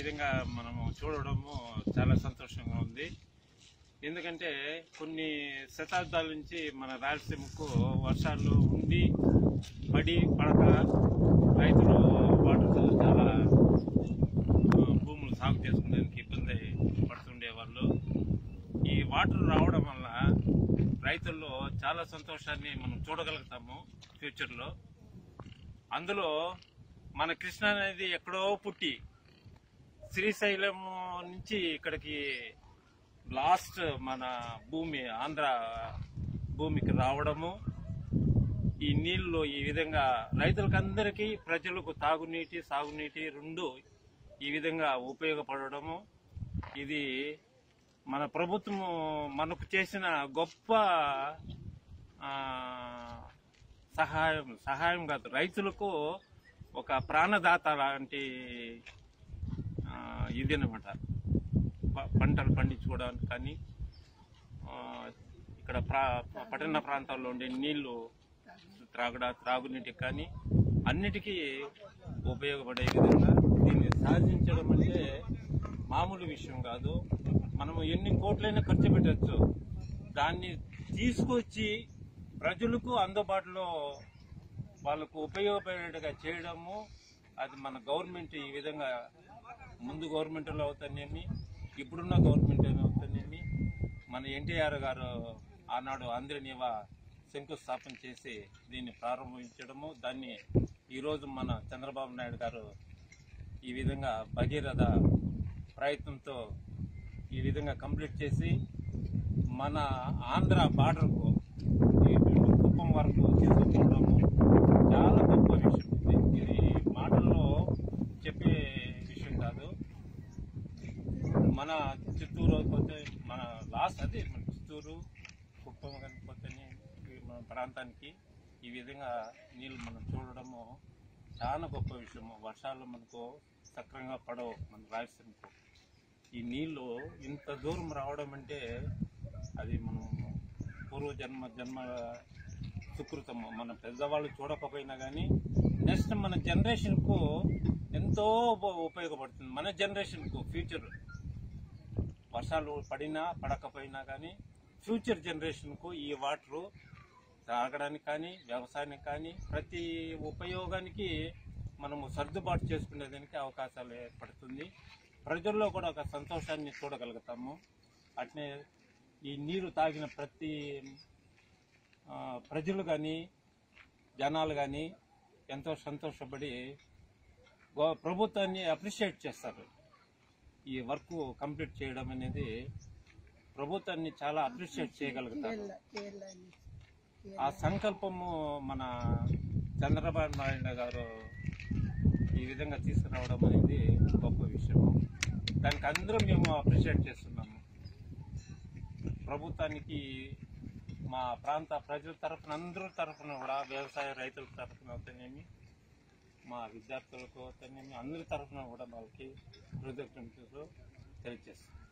విధంగా మనము చూడడము చాలా సంతోషంగా ఉంది ఎందుకంటే కొన్ని శతాబ్దాల నుంచి మన రాయలసీమకు వర్షాలు ఉండి పడి పడక రైతులు వాటితో చాలా ఆ, భూములు సాగు చేసుకునేందుకు ఇబ్బంది పడుతుండేవాళ్ళు ఈ వాటర్ రావడం వల్ల రైతుల్లో చాలా సంతోషాన్ని మనం చూడగలుగుతాము ఫ్యూచర్లో అందులో మన కృష్ణ అనేది ఎక్కడో పుట్టి శ్రీశైలం నుంచి ఇక్కడికి లాస్ట్ మన భూమి ఆంధ్ర భూమికి రావడము ఈ నీళ్లు ఈ విధంగా రైతులకందరికీ ప్రజలకు తాగునీటి సాగునీటి రెండు ఈ విధంగా ఉపయోగపడడము ఇది మన ప్రభుత్వము మనకు చేసిన గొప్ప ఆ, సహాయం సహాయం కాదు రైతులకు ఒక ప్రాణదాత లాంటి ఆ, ఇది అనమాట ప- పంటలు పండించుకోవడానికి కానీ ఆ, ఇక్కడ ప్రా పట్టణ ప్రాంతాల్లో ఉండే నీళ్లు త్రాగడా త్రాగునీటికి కానీ అన్నిటికీ ఉపయోగపడే విధంగా దీన్ని సాధించడం అంటే మామూలు విషయం కాదు మనము ఎన్ని కోట్లైనా ఖర్చు పెట్టచ్చు దాన్ని తీసుకొచ్చి ప్రజలకు అందుబాటులో వాళ్ళకు ఉపయోగపడేట్టుగా చేయడము అది మన గవర్నమెంట్ ఈ విధంగా ముందు గవర్నమెంట్లో అవుతానేమి ఇప్పుడున్న గవర్నమెంట్ అవుతానేమి మన ఎన్టీఆర్ గారు ఆనాడు ఆంధ్రనివా శంకుస్థాపన చేసి దీన్ని ప్రారంభించడము దాన్ని ఈరోజు మన చంద్రబాబు నాయుడు గారు ఈ విధంగా భగీరథ ప్రయత్నంతో ఈ విధంగా కంప్లీట్ చేసి మన ఆంధ్ర బార్డర్కు ఈ కుప్పం వరకు తీసుకుపోవడము చాలా గొప్ప విషయం ఇది ఇది మాటల్లో చెప్పే విషయం కాదు మన చిత్తూరు పోతే మన లాస్ట్ అదే మన చిత్తూరు కుప్పం కానీ పోతేనే ఈ మన ప్రాంతానికి ఈ విధంగా నీళ్ళు మనం చూడడము చాలా గొప్ప విషయము వర్షాలు మనకు సక్రంగా పడవు మన రాయలసీమకు ఈ నీళ్లు ఇంత దూరం రావడం అంటే అది మనం పూర్వ జన్మ జన్మ సుకృతము మన పెద్దవాళ్ళు చూడకపోయినా కానీ నెక్స్ట్ మన జనరేషన్కు ఎంతో ఉప- ఉపయోగపడుతుంది మన జనరేషన్కు ఫ్యూచర్ వర్షాలు పడినా పడకపోయినా కానీ ఫ్యూచర్ జనరేషన్కు ఈ వాటరు తాగడానికి కానీ వ్యవసాయానికి కానీ ప్రతి ఉపయోగానికి మనము సర్దుబాటు చేసుకునేదానికి అవకాశాలు ఏర్పడుతుంది ప్రజల్లో కూడా ఒక సంతోషాన్ని చూడగలుగుతాము అట్నే ఈ నీరు తాగిన ప్రతి ఆ, ప్రజలు కానీ జనాలు కానీ ఎంతో సంతోషపడి గో- ప్రభుత్వాన్ని అప్రిషియేట్ చేస్తారు ఈ వర్క్ కంప్లీట్ చేయడం అనేది ప్రభుత్వాన్ని చాలా అప్రిషియేట్ చేయగలుగుతారు ఆ సంకల్పము మన చంద్రబాబు నాయుడు గారు ఈ విధంగా తీసుకురావడం అనేది గొప్ప విషయం దానికి అందరూ మేము అప్రిషియేట్ చేస్తున్నాము ప్రభుత్వానికి మా ప్రాంత ప్రజల తరఫున అందరూ తరఫున కూడా వ్యవసాయ రైతుల తరఫున అవుతానేమి మా విద్యార్థులకు అవుతానేమి అందరి తరఫున కూడా వాళ్ళకి కృతజ్ఞతలు తెలియజేస్తాం